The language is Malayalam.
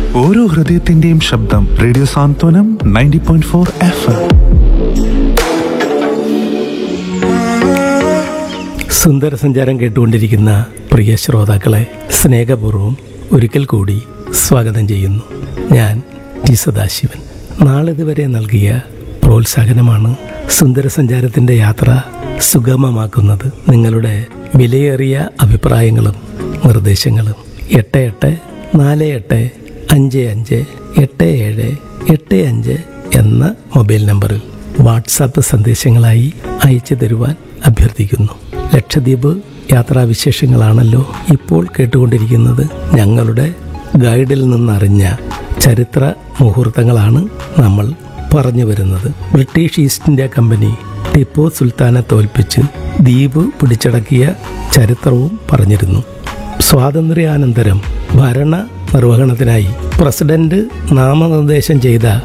ഓരോ ഹൃദയത്തിന്റെയും ശബ്ദം radio Santhwanam ninety point four F M സുന്ദര സഞ്ചാരം കേട്ടുകൊണ്ടിരിക്കുന്ന പ്രിയ ശ്രോതാക്കളെ സ്നേഹപൂർവ്വം ഒരിക്കൽ കൂടി സ്വാഗതം ചെയ്യുന്നു ഞാൻ ടി സദാശിവൻ നാളിതുവരെ നൽകിയ പ്രോത്സാഹനമാണ് സുന്ദര സഞ്ചാരത്തിൻ്റെ യാത്ര സുഗമമാക്കുന്നത് നിങ്ങളുടെ വിലയേറിയ അഭിപ്രായങ്ങളും നിർദ്ദേശങ്ങളും എട്ട് എട്ട് നാല് എട്ട് അഞ്ച് അഞ്ച് എട്ട് ഏഴ് എട്ട് അഞ്ച് എന്ന മൊബൈൽ നമ്പറിൽ വാട്സാപ്പ് സന്ദേശങ്ങളായി അയച്ചു തരുവാൻ അഭ്യർത്ഥിക്കുന്നു ലക്ഷദ്വീപ് യാത്രാവിശേഷങ്ങളാണല്ലോ ഇപ്പോൾ കേട്ടുകൊണ്ടിരിക്കുന്നത് ഞങ്ങളുടെ ഗൈഡിൽ നിന്നറിഞ്ഞ ചരിത്ര മുഹൂർത്തങ്ങളാണ് നമ്മൾ പറഞ്ഞു വരുന്നത് British East India company Tipu സുൽത്താനെ തോൽപ്പിച്ച് ദ്വീപ് പിടിച്ചടക്കിയ ചരിത്രവും പറഞ്ഞിരുന്നു സ്വാതന്ത്ര്യാനന്തരം ഭരണ നിർവഹണത്തിനായി പ്രസിഡന്റ് നാമനിർദ്ദേശം ചെയ്ത